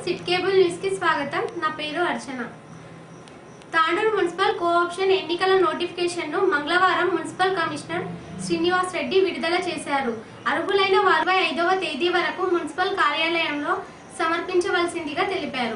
SIT cable news కి స్వాగతం నా పేరు అర్చన తాండూరు మున్సిపల్ కోఆప్షన్ ఎన్నికల నోటిఫికేషన్ ను మంగళవారం మున్సిపల్ కమిషనర్ శ్రీనివాస్ రెడ్డి విడుదల చేశారు అర్హులైన వారు ఐదవ తేదీ వరకు మున్సిపల్ కార్యాలయంలో సమర్పించవలసిందిగా తెలిపారు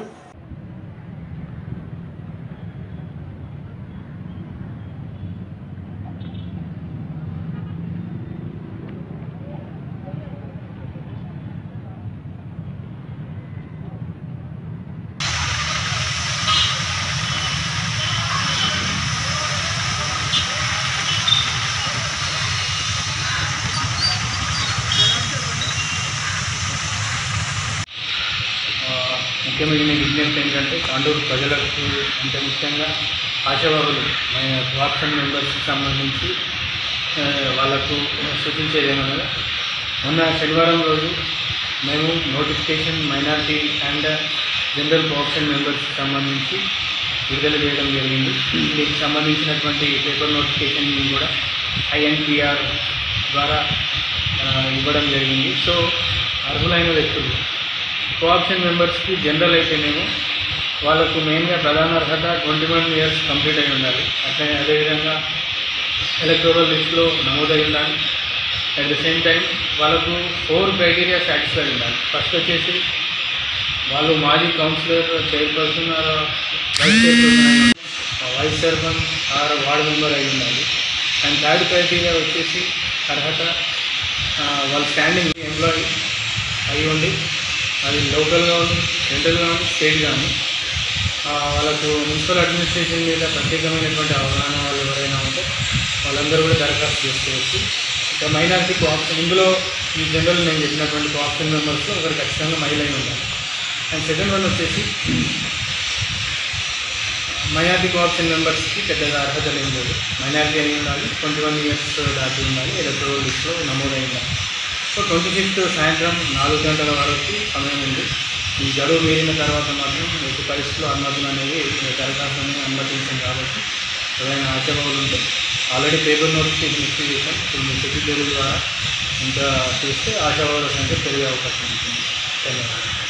ఆ, ముఖ్యమైన విజ్ఞప్తి ఏంటంటే తాండూరు ప్రజలకు అంటే ముఖ్యంగా ఆశావాహులు మన ఆప్షన్ మెంబర్స్కి సంబంధించి ఆ, వాళ్ళకు సూచించేది ఏమనగా మొన్న శనివారం రోజు మేము notification minority and general option మెంబర్స్కి సంబంధించి విడుదల చేయడం జరిగింది దీనికి సంబంధించినటువంటి పేపర్ నోటిఫికేషన్ కూడా ఐఎన్పిఆర్ ద్వారా ఆ, ఇవ్వడం జరిగింది సో అర్హులైన వ్యక్తులు కోఆప్షన్ మెంబర్స్కి జనరల్ అయితేనేమో వాళ్ళకు మెయిన్గా ప్రధాన అర్హత ట్వంటీ వన్ ఇయర్స్ కంప్లీట్ అయి ఉండాలి అట్లనే అదేవిధంగా ఎలక్ట్రల్ లిస్ట్లో నమోదై ఉండాలి అట్ ద సేమ్ టైం వాళ్ళకు ఫోర్ క్రైటీరియా సాటిస్ఫై ఉండాలి ఫస్ట్ వచ్చేసి వాళ్ళు మాజీ councillor chairperson or vice chairperson vice sarpanch or ward member అయి ఉండాలి అండ్ థర్డ్ క్రైటీరియా వచ్చేసి అర్హత ఆ, వాళ్ళ స్టాండింగ్ ఎంప్లాయీ అయి ఉండి అది లోకల్ కానీ సెంట్రల్ కానీ స్టేట్ కానీ వాళ్ళకు మున్సిపల్ అడ్మినిస్ట్రేషన్ మీద ప్రత్యేకమైనటువంటి అవగాహన వాళ్ళు ఎవరైనా ఉంటే వాళ్ళందరూ కూడా దరఖాస్తు చేసుకోవచ్చు ఇక మైనారిటీ కోఆప్షన్ ఇందులో ఈ జనరల్ నేను చెప్పినటువంటి కోఆప్షన్ మెంబర్స్లో ఒకరు ఖచ్చితంగా మహిళ అయి ఉండాలి అండ్ సెకండ్ వన్ వచ్చేసి మైనారిటీ కోఆప్షన్ మెంబర్స్కి పెద్దగా అర్హతలు ఏం లేదు మైనారిటీ అయి ఉండాలి ట్వంటీ వన్ ఇయర్స్ దాటి ఉండాలి ఎలక్ట్రల్ లిస్ట్లో నమోదై ఉండాలి సో ట్వంటీ ఫిఫ్త్ సాయంత్రం నాలుగు గంటల వరకు సమయం ఉంది ఈ గడువు మీరిన తర్వాత మాత్రం ఎట్టి పరిస్థితుల్లో అనుమతులు అనేవి దరఖాస్తుని అనుమతించింది కాబట్టి ఎవరైనా ఆశాభావులు ఉంటే ఆల్రెడీ పేపర్ నోటిఫికేషన్ ఇష్యూ చేశాం ఇప్పుడు మీ సెక్రటరీ ద్వారా ఇంకా చేస్తే ఆశాభావుల సంఖ్య పెరిగే అవకాశం ఉంటుంది ధన్యవాదాలు